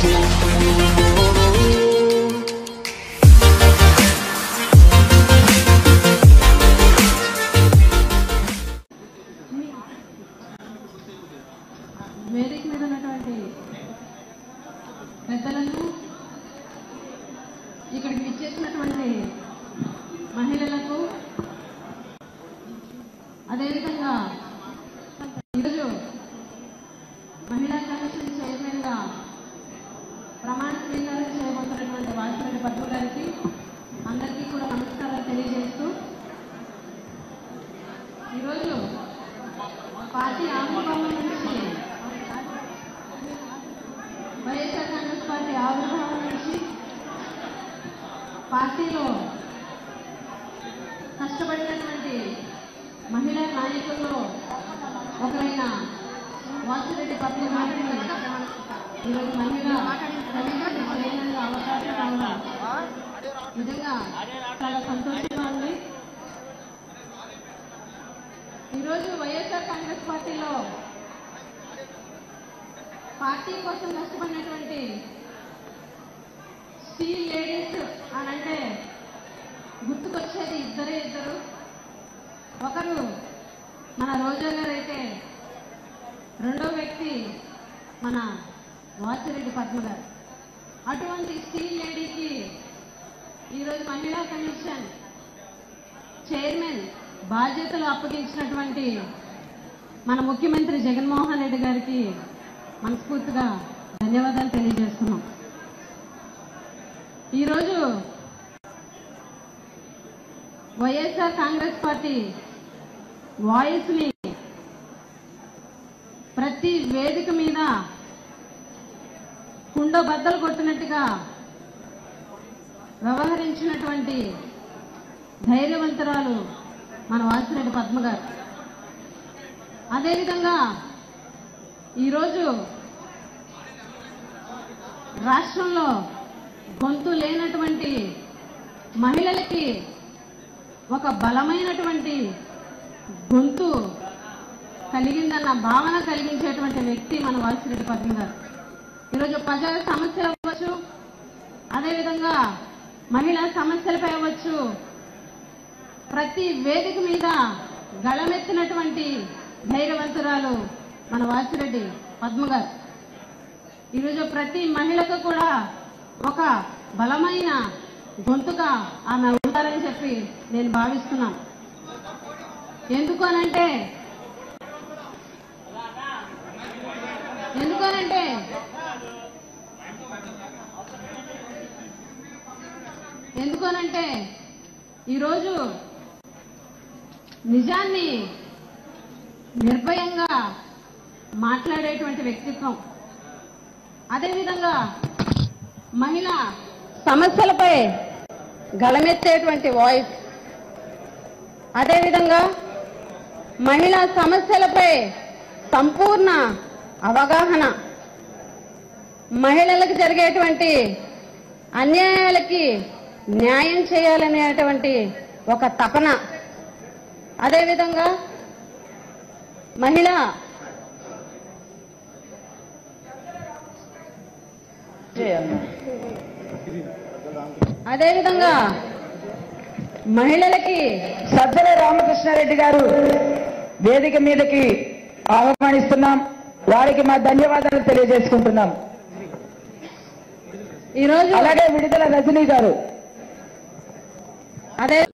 వేదిక మీద ఉన్నటువంటి పెద్దలను ఇక్కడికి విచ్చేసినటువంటి మహిళలకు అదేవిధంగా ఈరోజు మహిళా కమిషన్ చైర్మన్ గా ప్రమాణ స్వీకారం చేయబోతున్నటువంటి వాసిరెడ్డి పద్మ గారికి అందరికీ కూడా నమస్కారాలు తెలియజేస్తూ ఈరోజు పార్టీ ఆవిర్భావం నుంచి వైఎస్ఆర్ కాంగ్రెస్ పార్టీ ఆవిర్భావం నుంచి పార్టీలో కష్టపడినటువంటి మహిళా నాయకుల్లో ఒకరైన వాసిరెడ్డి పద్మ గారిని ఈరోజు మహిళా కమిషన్ చైర్మన్గా అవకాశం రావడం నిజంగా చాలా సంతోషంగా ఉంది ఈరోజు వైఎస్ఆర్ కాంగ్రెస్ పార్టీలో పార్టీ కోసం కష్టపడినటువంటి స్టీల్ లేడీస్ అని అంటే గుర్తుకొచ్చేది ఇద్దరే ఇద్దరు ఒకరు మన రోజా గారు అయితే రెండో వ్యక్తి మన వాసిరెడ్డి పద్మ గారు అటువంటి స్టీల్ లేడీకి ఈరోజు మహిళా కమిషన్ చైర్మన్ బాధ్యతలు అప్పగించినటువంటి మన ముఖ్యమంత్రి జగన్మోహన్ రెడ్డి గారికి మనస్ఫూర్తిగా ధన్యవాదాలు తెలియజేస్తున్నాం ఈరోజు వైఎస్ఆర్ కాంగ్రెస్ పార్టీ వాయిస్ ని ప్రతి వేదిక మీద కుండ బద్దలు కొట్టినట్టుగా వ్యవహరించినటువంటి ధైర్యవంతురాలు మన వాసిరెడ్డి పద్మ గారు అదేవిధంగా ఈరోజు రాష్ట్రంలో గొంతు లేనటువంటి మహిళలకి ఒక బలమైనటువంటి గొంతు కలిగిందన్న భావన కలిగించేటువంటి వ్యక్తి మన వాసిరెడ్డి పద్మ గారు ఈరోజు ప్రజల సమస్యలు అవ్వచ్చు అదేవిధంగా మహిళా సమస్యలపై అవ్వచ్చు ప్రతి వేదిక మీద గళమెత్తినటువంటి ధైర్యవంతురాలు మన వాసిరెడ్డి పద్మ గారు ఈరోజు ప్రతి మహిళకు కూడా ఒక బలమైన గొంతుగా ఆమె ఉంటారని చెప్పి నేను భావిస్తున్నాను ఎందుకు అనంటే ఎందుకనంటే ఎందుకనంటే ఈరోజు నిజాన్ని నిర్భయంగా మాట్లాడేటువంటి వ్యక్తిత్వం అదేవిధంగా మహిళ సమస్యలపై గళమెత్తేటువంటి వాయిస్ అదేవిధంగా మహిళా సమస్యలపై సంపూర్ణ అవగాహన మహిళలకు జరిగేటువంటి అన్యాయాలకి న్యాయం చేయాలనేటువంటి ఒక తపన అదేవిధంగా మహిళ అదేవిధంగా మహిళలకి సజ్జల రామకృష్ణారెడ్డి గారు వేదిక మీదకి ఆహ్వానిస్తున్నాం వారికి మా ధన్యవాదాలు తెలియజేసుకుంటున్నాం ఈరోజు అలాగే విడుదల రజనీ గారు అదే